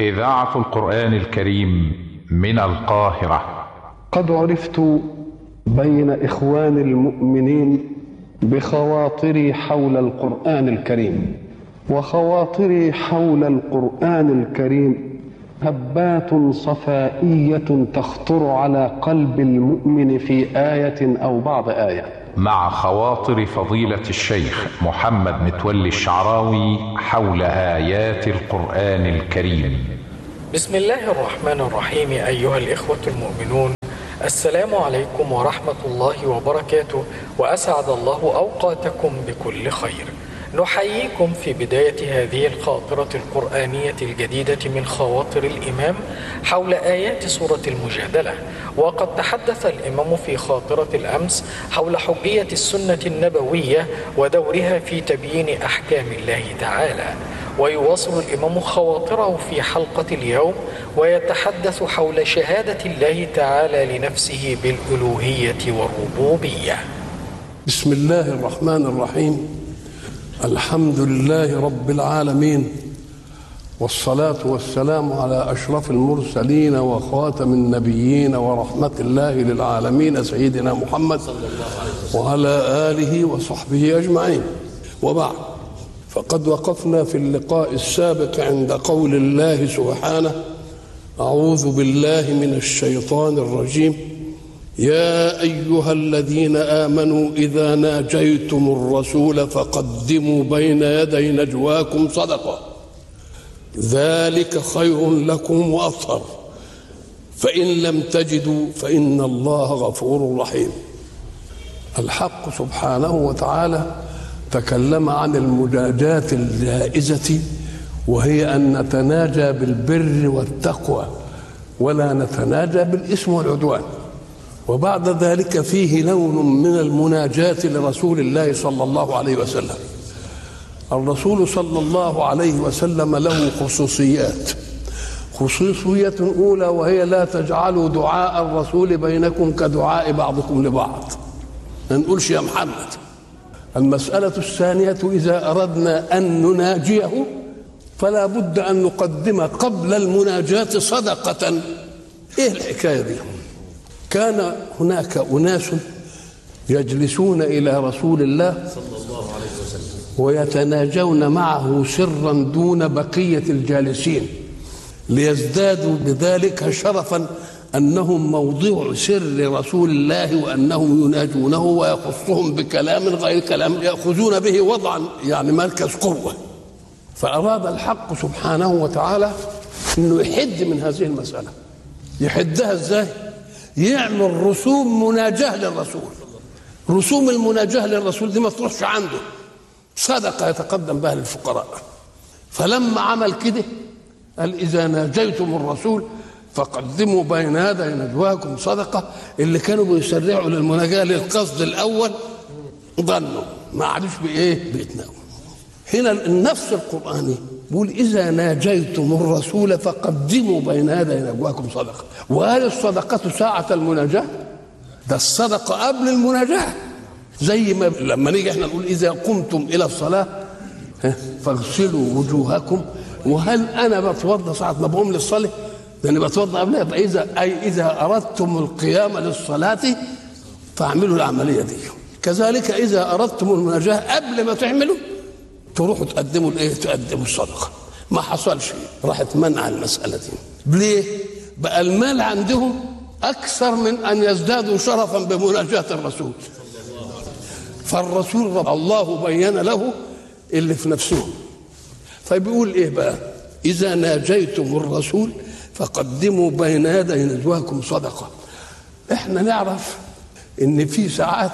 إذاعة القرآن الكريم من القاهرة قد عرفت بين إخوان المؤمنين بخواطري حول القرآن الكريم وخواطري حول القرآن الكريم هبات صفائية تخطر على قلب المؤمن في آية أو بعض آية مع خواطر فضيلة الشيخ محمد متولي الشعراوي حول آيات القرآن الكريم بسم الله الرحمن الرحيم أيها الإخوة المؤمنون السلام عليكم ورحمة الله وبركاته وأسعد الله أوقاتكم بكل خير نحييكم في بداية هذه الخاطرة القرآنية الجديدة من خواطر الإمام حول آيات سورة المجادلة وقد تحدث الإمام في خاطرة الأمس حول حجية السنة النبوية ودورها في تبيين أحكام الله تعالى ويواصل الإمام خواطره في حلقة اليوم ويتحدث حول شهادة الله تعالى لنفسه بالألوهية والربوبية بسم الله الرحمن الرحيم الحمد لله رب العالمين والصلاة والسلام على أشرف المرسلين وخاتم النبيين ورحمة الله للعالمين سيدنا محمد وعلى آله وصحبه أجمعين وبعد فقد وقفنا في اللقاء السابق عند قول الله سبحانه أعوذ بالله من الشيطان الرجيم يا ايها الذين امنوا اذا ناجيتم الرسول فقدموا بين يدي نجواكم صدقه ذلك خير لكم واطهر فان لم تجدوا فان الله غفور رحيم الحق سبحانه وتعالى تكلم عن المناجاه الجائزه وهي ان نتناجى بالبر والتقوى ولا نتناجى بالاثم والعدوان وبعد ذلك فيه لون من المناجاة لرسول الله صلى الله عليه وسلم الرسول صلى الله عليه وسلم له خصوصيات خصوصية أولى وهي لا تجعلوا دعاء الرسول بينكم كدعاء بعضكم لبعض ما نقولش يا محمد المسألة الثانية إذا أردنا أن نناجيه فلا بد أن نقدم قبل المناجاة صدقة إيه الحكاية دي كان هناك أناس يجلسون إلى رسول الله ويتناجون معه سرا دون بقية الجالسين ليزدادوا بذلك شرفا أنهم موضوع سر رسول الله وأنهم يناجونه ويخصهم بكلام غير كلام يأخذون به وضعا يعني مركز قوة فأراد الحق سبحانه وتعالى أنه يحد من هذه المسألة يحدها ازاي؟ يعمل رسوم مناجاة للرسول رسوم المناجاة للرسول دي ما تروحش عنده صدقة يتقدم بها للفقراء فلما عمل كده قال إذا ناجيتم الرسول فقدموا بين يدي نجواكم صدقة اللي كانوا بيسرعوا للمناجاة للقصد الأول ظنوا ما عادش بإيه بيتناول هنا النفس القرآني بيقول إذا ناجيتم الرسول فقدموا بين يدي نجواكم صدقة وهل الصدقة ساعة المناجاة؟ ده الصدقة قبل المناجاة زي ما لما نيجي احنا نقول إذا قمتم إلى الصلاة فاغسلوا وجوهكم وهل أنا بتوضأ ساعة ما بقوم للصلاة؟ لأني بتوضأ قبلها إذا أي إذا أردتم القيام للصلاة فاعملوا العملية دي كذلك إذا أردتم المناجاة قبل ما تعملوا تروحوا تقدموا الايه؟ تقدموا الصدقه. ما حصلش راحت منع المساله دي. ليه؟ بقى المال عندهم اكثر من ان يزدادوا شرفا بمناجاه الرسول. فالرسول رب الله بين له اللي في نفسهم. فبيقول ايه بقى؟ اذا ناجيتم الرسول فقدموا بين يدي نجواكم صدقه. احنا نعرف ان في ساعات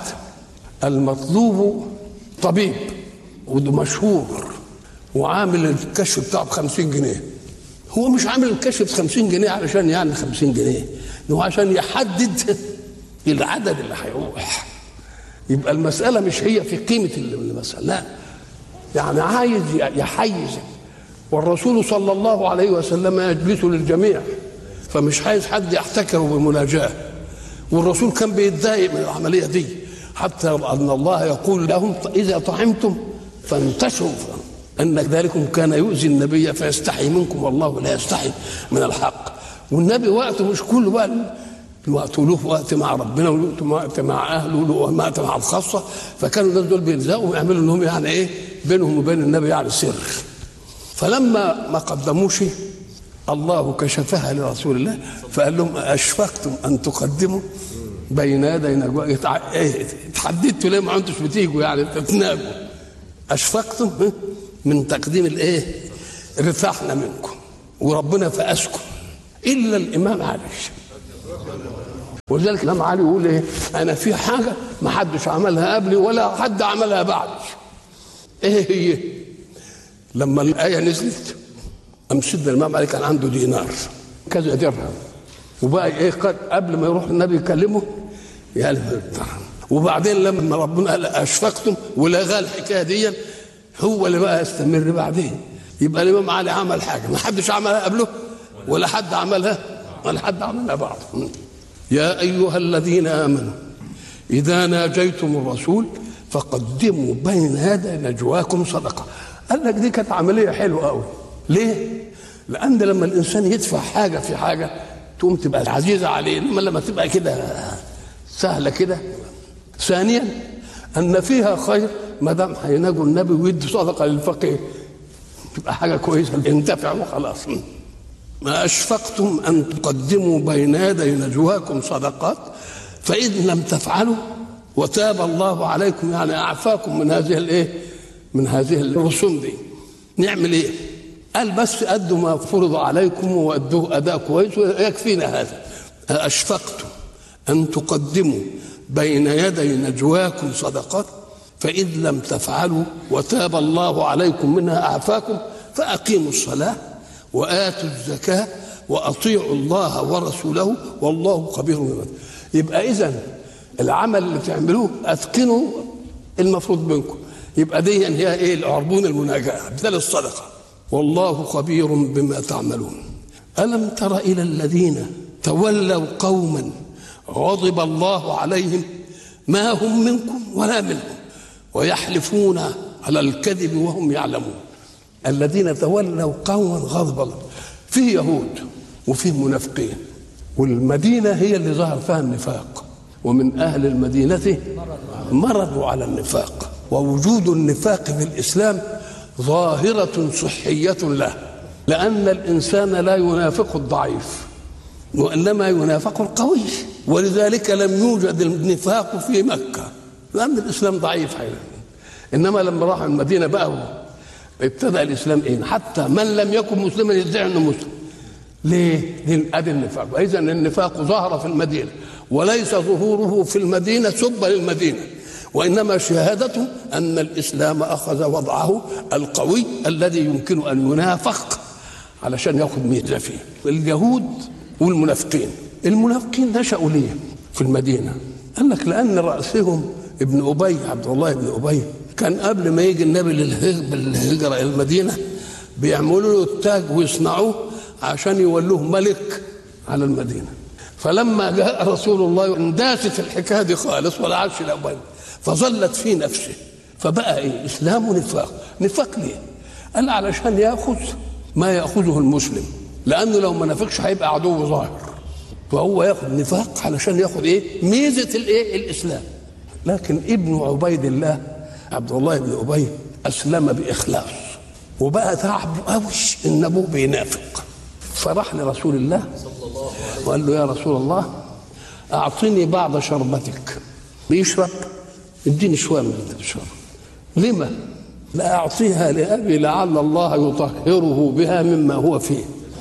المطلوب طبيب وده مشهور وعامل الكشف بتاعه ب 50 جنيه هو مش عامل الكشف ب 50 جنيه علشان يعني 50 جنيه هو عشان يحدد العدد اللي هيروح يبقى المسألة مش هي في قيمة المسألة لا يعني عايز يحيز والرسول صلى الله عليه وسلم يجلس للجميع فمش عايز حد يحتكره بمناجاة والرسول كان بيتضايق من العملية دي حتى أن الله يقول لهم إذا طعمتم فانتشروا أن ذلكم كان يؤذي النبي فيستحي منكم والله لا يستحي من الحق والنبي وقته مش كله بقى وقت له وقت مع ربنا وله وقت مع اهله وله وقت مع الخاصه فكانوا الناس دول بيلزقوا ويعملوا انهم يعني ايه بينهم وبين النبي يعني سر فلما ما قدموش الله كشفها لرسول الله فقال لهم اشفقتم ان تقدموا بين يدي نجوى ايه اتحددتوا ليه ما انتوش بتيجوا يعني تتناجوا اشفقتم من تقديم الايه رفعنا منكم وربنا فاسكم الا الامام علي ولذلك الامام علي يقول ايه انا في حاجه ما حدش عملها قبلي ولا حد عملها بعدي ايه هي لما الايه نزلت قام سيدنا الامام علي كان عنده دينار كذا درهم وبقى ايه قبل ما يروح النبي يكلمه يعني وبعدين لما ربنا قال اشفقتم ولغى الحكايه دي هو اللي بقى يستمر بعدين يبقى الامام علي عمل حاجه ما حدش عملها قبله ولا حد عملها ولا حد عملها بعده يا ايها الذين امنوا اذا ناجيتم الرسول فقدموا بين يدي نجواكم صدقه قال لك دي كانت عمليه حلوه قوي ليه لان لما الانسان يدفع حاجه في حاجه تقوم تبقى عزيزه عليه انما لما تبقى كده سهله كده ثانيا ان فيها خير ما دام هيناجوا النبي ويدي صدقه للفقير تبقى حاجه كويسه ينتفع وخلاص ما أشفقتم أن تقدموا بين يدي نجواكم صدقات فإن لم تفعلوا وتاب الله عليكم يعني أعفاكم من هذه الإيه؟ من هذه الرسوم دي نعمل إيه؟ قال بس أدوا ما فرض عليكم وأدوه أداء كويس ويكفينا هذا أشفقتم أن تقدموا بين يدي نجواكم صدقات فإذ لم تفعلوا وتاب الله عليكم منها أعفاكم فأقيموا الصلاة وآتوا الزكاة وأطيعوا الله ورسوله والله خبير بما يبقى إذا العمل اللي تعملوه أتقنوا المفروض منكم يبقى دي هي إيه العربون المناجاة بدل الصدقة والله خبير بما تعملون ألم تر إلى الذين تولوا قوما غضب الله عليهم ما هم منكم ولا منهم ويحلفون على الكذب وهم يعلمون الذين تولوا قوما غضب الله فيه يهود وفيه منافقين والمدينة هي اللي ظهر فيها النفاق ومن أهل المدينة مرضوا على النفاق ووجود النفاق في الإسلام ظاهرة صحية له لأن الإنسان لا ينافق الضعيف وإنما ينافق القوي ولذلك لم يوجد النفاق في مكة لأن الإسلام ضعيف حيث. إنما لما راح المدينة بقى ابتدأ الإسلام إيه حتى من لم يكن مسلما يدعي أنه مسلم ليه؟ ادي النفاق واذا النفاق ظهر في المدينه وليس ظهوره في المدينه سب للمدينه وانما شهادته ان الاسلام اخذ وضعه القوي الذي يمكن ان ينافق علشان ياخذ ميزه فيه اليهود والمنافقين المنافقين نشأوا ليه في المدينه قال لك لان راسهم ابن ابي عبد الله بن ابي كان قبل ما يجي النبي للهجره الى المدينه بيعملوا له التاج ويصنعوه عشان يولوه ملك على المدينه فلما جاء رسول الله انداست الحكايه دي خالص ولا عادش الاول فظلت في نفسه فبقى ايه اسلام ونفاق نفاق ليه قال علشان ياخذ ما ياخذه المسلم لانه لو ما نافقش هيبقى عدو ظاهر فهو ياخذ نفاق علشان ياخذ ايه ميزه الايه الاسلام لكن ابن عبيد الله عبد الله بن ابي اسلم باخلاص وبقى تعب قوي ان ابوه بينافق فراح لرسول الله وقال له يا رسول الله اعطني بعض شربتك بيشرب اديني شويه من اللي بتشرب لما لا اعطيها لابي لعل الله يطهره بها مما هو فيه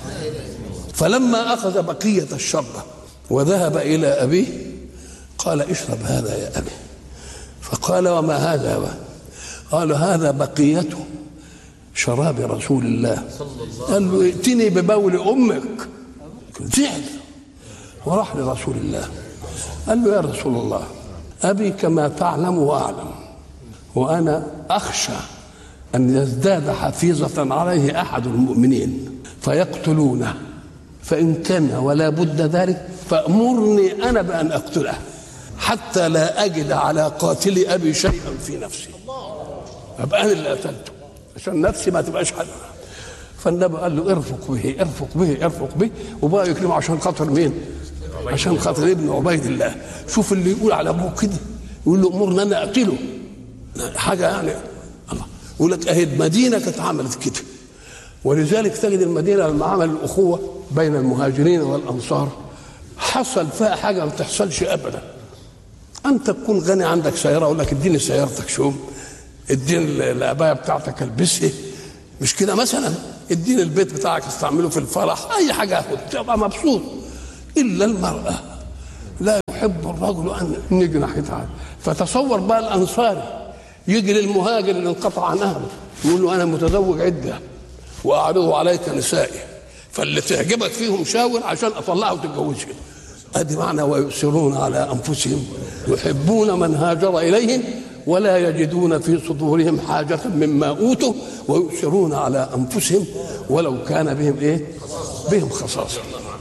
فلما اخذ بقيه الشربه وذهب الى ابيه قال اشرب هذا يا ابي فقال وما هذا بقى؟ قال هذا بقيته شراب رسول الله قال له ائتني ببول امك زعل وراح لرسول الله قال له يا رسول الله ابي كما تعلم واعلم وانا اخشى ان يزداد حفيظه عليه احد المؤمنين فيقتلونه فان كان ولا بد ذلك فامرني انا بان اقتله حتى لا اجد على قاتل ابي شيئا في نفسي ابقى انا اللي قتلته عشان نفسي ما تبقاش حد فالنبي قال له ارفق به ارفق به ارفق به وبقى يكرمه عشان خاطر مين؟ عشان خاطر ابن عبيد الله شوف اللي يقول على ابوه كده يقول له امرنا انا اقتله حاجه يعني الله يقول لك اهي المدينه كانت عملت كده ولذلك تجد المدينه لما عمل الاخوه بين المهاجرين والانصار حصل فيها حاجه ما بتحصلش ابدا انت تكون غني عندك سياره اقول لك اديني سيارتك شوم اديني العبايه بتاعتك البسها مش كده مثلا اديني البيت بتاعك استعمله في الفرح اي حاجه تبقى مبسوط الا المراه لا يحب الرجل ان نيجي ناحيتها فتصور بقى الانصاري يجي للمهاجر اللي انقطع عن اهله يقول له انا متزوج عده واعرض عليك نسائي فاللي تعجبك فيهم شاور عشان اطلعه وتتجوزها ادي معنى ويؤثرون على انفسهم يحبون من هاجر اليهم ولا يجدون في صدورهم حاجة مما أوتوا ويؤثرون على أنفسهم ولو كان بهم إيه؟ بهم خصاصة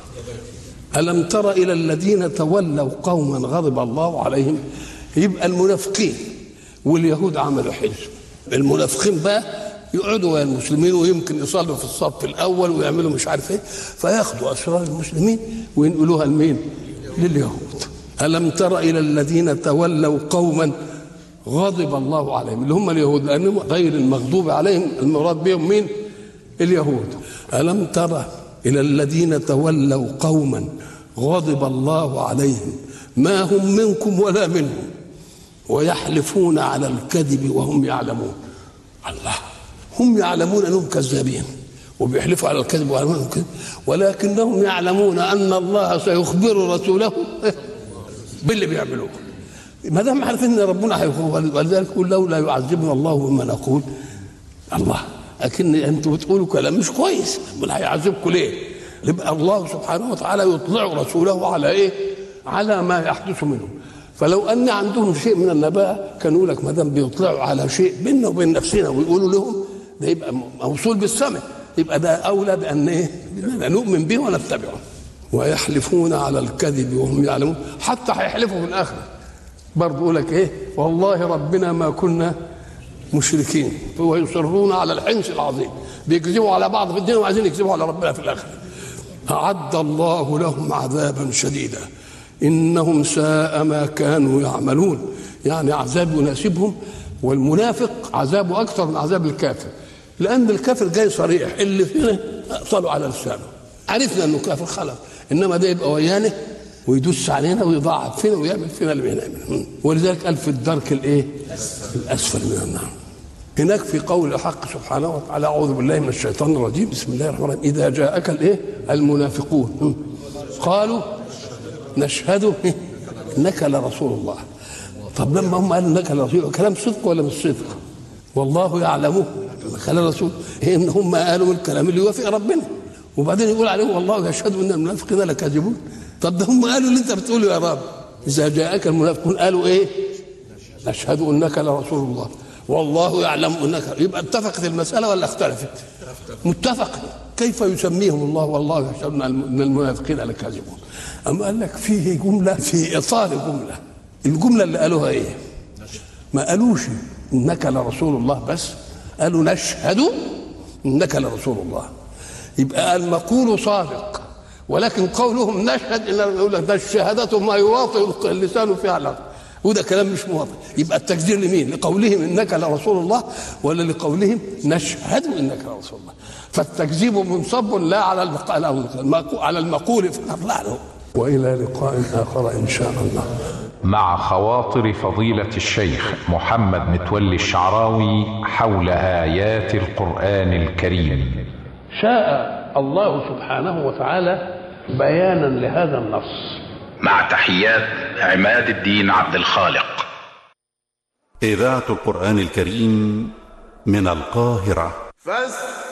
ألم تر إلى الذين تولوا قوما غضب الله عليهم يبقى المنافقين واليهود عملوا حزب المنافقين بقى يقعدوا ويا المسلمين ويمكن يصلوا في الصف الاول ويعملوا مش عارف ايه فياخدوا اسرار المسلمين وينقلوها لمين؟ لليهود الم تر الى الذين تولوا قوما غضب الله عليهم اللي هم اليهود لانهم غير المغضوب عليهم المراد بهم مين؟ اليهود الم تر الى الذين تولوا قوما غضب الله عليهم ما هم منكم ولا منهم ويحلفون على الكذب وهم يعلمون الله هم يعلمون انهم كذابين وبيحلفوا على الكذب ويعلمون انهم كذب ولكنهم يعلمون ان الله سيخبر رسوله باللي بيعملوه ما دام عارفين ان ربنا هيخبر ولذلك يقول لولا يعذبنا الله بما نقول الله لكن انتوا بتقولوا كلام مش كويس امال هيعذبكم ليه؟ يبقى الله سبحانه وتعالى يطلع رسوله على ايه؟ على ما يحدث منهم فلو ان عندهم شيء من النباهه كانوا يقول لك ما دام بيطلعوا على شيء بيننا وبين نفسنا ويقولوا لهم ده يبقى موصول بالسمع يبقى ده اولى بان ايه؟ باننا نؤمن به ونتبعه ويحلفون على الكذب وهم يعلمون حتى هيحلفوا في الاخره برضه يقول لك ايه؟ والله ربنا ما كنا مشركين ويصرون على الحنس العظيم بيكذبوا على بعض في الدنيا وعايزين يكذبوا على ربنا في الاخره أعد الله لهم عذابا شديدا إنهم ساء ما كانوا يعملون يعني عذاب يناسبهم والمنافق عذابه أكثر من عذاب الكافر لأن الكافر جاي صريح اللي فينا صلوا على لسانه عرفنا أنه كافر خلاص إنما ده يبقى ويانا ويدس علينا ويضاعف فينا ويعمل فينا اللي بينعمل ولذلك قال في الدرك الايه؟ الاسفل من النار هناك في قول الحق سبحانه وتعالى اعوذ بالله من الشيطان الرجيم بسم الله الرحمن الرحيم اذا جاءك الايه؟ المنافقون قالوا نشهد انك لرسول الله طب لما هم قالوا انك لرسول كلام صدق ولا مش صدق؟ والله يعلمه انك لرسول ان هم قالوا الكلام اللي يوافق ربنا وبعدين يقول عليهم والله يشهد ان المنافقين لكاذبون طب ده هم قالوا اللي انت بتقوله يا رب اذا جاءك المنافقون قالوا ايه؟ نشهد انك لرسول الله والله يعلم انك يبقى اتفقت المساله ولا اختلفت؟ متفقه كيف يسميهم الله والله يشهد ان المنافقين لكاذبون اما قال لك فيه جمله في اطار جمله الجمله اللي قالوها ايه؟ ما قالوش انك لرسول الله بس قالوا نشهد انك لرسول الله يبقى المقول صادق ولكن قولهم نشهد ان يقول لك ده الشهاده ما يواطئ اللسان فعلا وده كلام مش موافق يبقى التكذيب لمين؟ لقولهم انك لرسول الله ولا لقولهم نشهد انك لرسول الله فالتكذيب منصب لا على المقول على المقول فقط لا له والى لقاء اخر ان شاء الله مع خواطر فضيلة الشيخ محمد متولي الشعراوي حول آيات القرآن الكريم شاء الله سبحانه وتعالى بيانا لهذا النص مع تحيات عماد الدين عبد الخالق إذاعة القرآن الكريم من القاهرة فاستمعوا